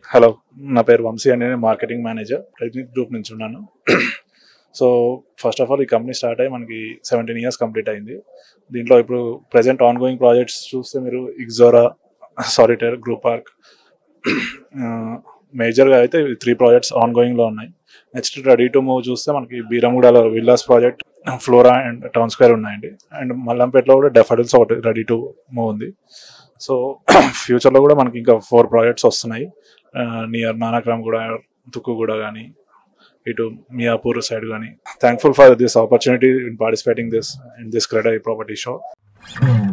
hello నా పేరు వంశీ అని నేను మార్కెటింగ్ మేనేజర్ టెక్నిక్ గ్రూప్ నుంచి ఉన్నాను సో ఫస్ట్ ఆఫ్ ఆల్ ఈ కంపెనీ స్టార్ట్ అయ్యి మనకి సెవెంటీన్ ఇయర్స్ కంప్లీట్ అయింది దీంట్లో ఇప్పుడు ప్రజెంట్ ఆన్ గోయింగ్ ప్రాజెక్ట్స్ చూస్తే మీరు ఇగ్జోరా సాలిటైర్ గ్రూప్ పార్క్ మేజర్గా అయితే త్రీ ప్రాజెక్ట్స్ ఆన్ గోయింగ్లో ఉన్నాయి నెక్స్ట్ రెడీ టు మూవ్ చూస్తే మనకి బీరంగూడలో villas project flora and town square ఉన్నాయండి అండ్ మల్లంపేటలో కూడా డెఫడిల్స్ ఒకటి రెడీ టు మూవ్ ఉంది సో ఫ్యూచర్లో కూడా మనకి ఇంకా ఫోర్ ప్రాజెక్ట్స్ వస్తున్నాయి నియర్ నానక్రామ్ కూడా తుక్కు కూడా కానీ ఇటు మియాపూర్ సైడ్ కానీ thankful for this opportunity in participating this in this CREDAI property show